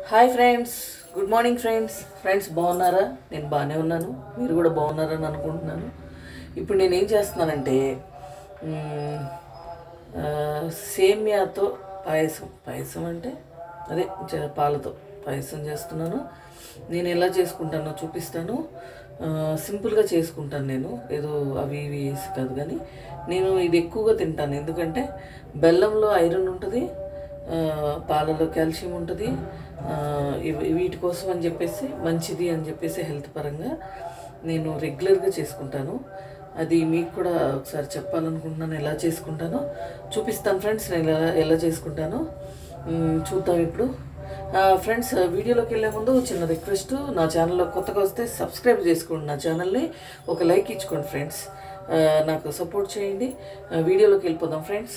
hi friends good morning friends friends బాగున్నారా నేను బాగానే ఉన్నాను మీరు కూడా బాగున్నారని అనుకుంటున్నాను ఇప్పుడు నేను ఏం చేస్తున్నానంటే మ్, ఆ, సేమియాతో పాయసం పాయసం అంటే అదే జ- పాలతో పాయసం చేస్తున్నాను నేను ఎలా చేసుకుంటానో చూపిస్తాను ఆ, సింపుల్గా చేసుకుంటాను నేను ఏదో అవి ఇవి వేసి కాదు కానీ నేను ఇది ఎక్కువగా తింటాను ఎందుకంటే బెల్లంలో ఐరన్ ఉంటుంది ఆ, పాలలో కాల్షియం ఉంటుంది ఆ, ఇవి- వీటి కోసం అని చెప్పేసి మంచిది అని చెప్పేసి హెల్త్ పరంగా నేను రెగ్యులర్గా చేసుకుంటాను అది మీకు కూడా ఒకసారి చెప్పాలనుకుంటున్నాను ఎలా చేసుకుంటానో చూపిస్తాను ఫ్రెండ్స్ నేను ఎలా ఎలా చేసుకుంటానో మ్, చూద్దాం ఇప్పుడు ఫ్రెండ్స్ వీడియోలోకి వెళ్ళే ముందు చిన్న రిక్వెస్ట్ నా ఛానల్లో కొత్తగా వస్తే సబ్స్క్రైబ్ చేసుకోండి నా ఛానల్ని ఒక లైక్ ఇచ్చుకోండి ఫ్రెండ్స్ నాకు సపోర్ట్ చేయండి ఆ, వీడియోలోకి వెళ్ళిపోదాం ఫ్రెండ్స్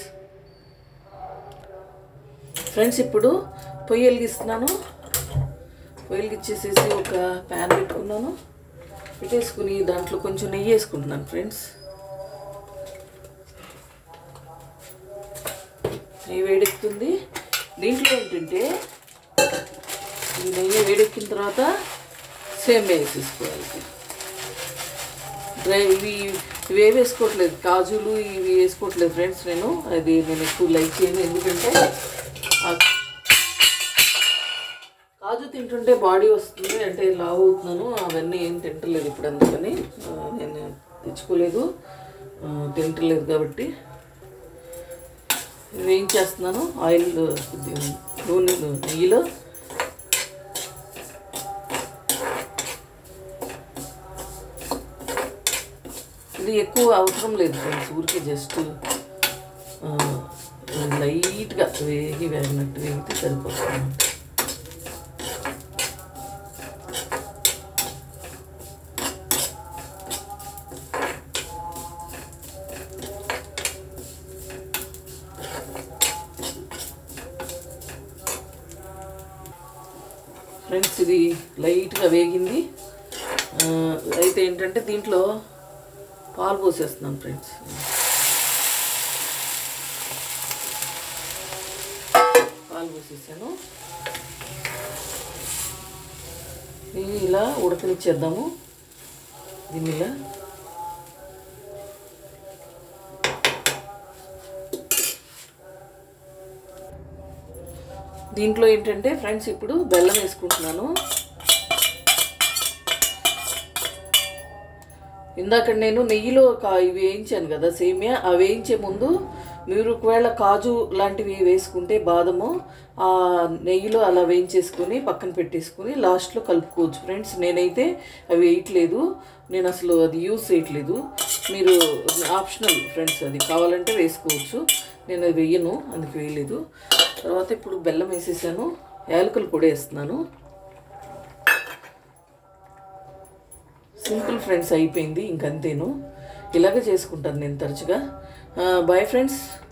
ఫ్రెండ్స్ ఇప్పుడు పొయ్యి వెలిగిస్తున్నాను పొయ్యి వెలిగించేసేసి ఒక ప్యాన్ పెట్టుకున్నాను పెట్టేసుకుని దాంట్లో కొంచెం నెయ్యి వేసుకుంటున్నాను ఫ్రెండ్స్ నెయ్యి వేడెక్కుతుంది దీంట్లో ఏంటంటే ఈ నెయ్యి వేడెక్కిన తర్వాత సేమియా వేసేసుకోవాలి డ్రై ఇవి ఇవి ఏవి వేసుకోవట్లేదు కాజులు ఇవి వేసుకోవట్లేదు ఫ్రెండ్స్ నేను అది నేను ఎక్కువ లైక్ చేయను ఎందుకంటే ఆ కాజు తింటుంటే బాడీ వస్తుంది అంటే లావు అవుతున్నాను అవన్నీ ఏం తింటలేదు ఇప్పుడు అందుకని ఆ, నేను తెచ్చుకోలేదు ఆ, తింటలేదు కాబట్టి వేయించేస్తున్నాను ఆయిల్ ఇది నూనె నెయ్యిలో ఇది ఎక్కువ అవసరం లేదు ఫ్రెండ్స్ ఊరికే జస్ట్ లైట్గా వేగి వేగినట్టు వేగితే సరిపోతుంది ఫ్రెండ్స్ ఇది లైట్గా వేగింది ఆ, అయితే ఏంటంటే దీంట్లో పాలు పోసేస్తున్నాను ఫ్రెండ్స్ పాలు పోసేసాను దీన్ని ఇలా ఉడకనిచ్చేద్దాము దీన్ని ఇలా దీంట్లో ఏంటంటే ఫ్రెండ్స్ ఇప్పుడు బెల్లం వేసుకుంటున్నాను ఇందాక నేను నెయ్యిలో కా ఇవి వేయించాను కదా సేమియా అవి వేయించే ముందు మీరు ఒకవేళ కాజు లాంటివి వేసుకుంటే బాదము ఆ నెయ్యిలో అలా వేయించేసుకొని పక్కన పెట్టేసుకొని లాస్ట్లో కలుపుకోవచ్చు ఫ్రెండ్స్ నేనైతే అవి వేయట్లేదు నేను అసలు అది యూస్ చేయట్లేదు మీరు ఆప్షనల్ ఫ్రెండ్స్ అది కావాలంటే వేసుకోవచ్చు నేను అది వేయను అందుకు వేయలేదు తర్వాత ఇప్పుడు బెల్లం వేసేసాను యాలకులు కూడా వేస్తున్నాను సింపుల్ ఫ్రెండ్స్ అయిపోయింది ఇంకంతేను ఇలాగే చేసుకుంటాను నేను తరచుగా బాయ్ ఫ్రెండ్స్